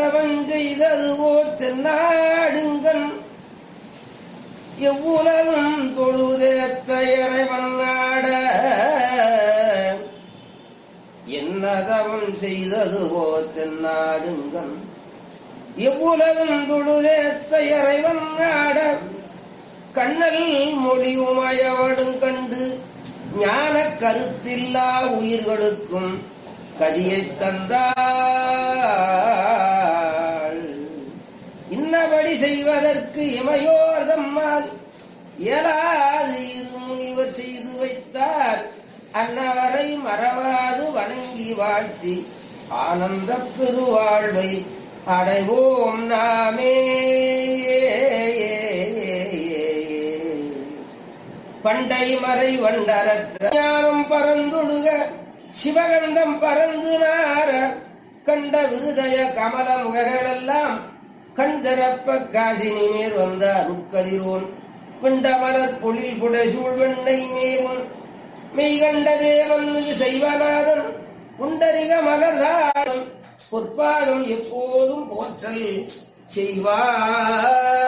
இன்னதவன் செய்ததுவோ தென்னாடுங்கன் எவ்வுலகும் தொழுதேத்த இறைவன் நாட என்னதவன் செய்ததுவோ தென்னாடுங்கன் எவ்வுலகும் தொழுதேத்த இறைவன் நாட கண்ணல் மொழியுமயவடும் கண்டு ஞான கருத்தில்லா உயிர்களுக்கும் கதியைத் தந்தாள் இன்னபடி செய்வதற்கு இமையோர் தம்மால் இயலாது இருமுனிவர் செய்து வைத்தார் அன்னவரை மறவாது வணங்கி வாழ்த்தி ஆனந்த பெருவாழ்வை அடைவோம் நாமே பண்டை மறை வண்டரற்ற ஞானம் பரந்துழுக சிவகந்தம் பறந்து நார கண்ட விருதய கமல முகங்களெல்லாம் கண்திறப்ப காசினி மேல் வந்த அருட்கதிரோன் பிண்டமலர் பொழில் புடைசூழ் வெண்ணை மேவும் மெய்கண்ட தேவன் மிகு செய்வநாதன் புண்டரிக மலர்தாரம் பொற்பாதம் எப்போதும் போற்றல் செய்வார்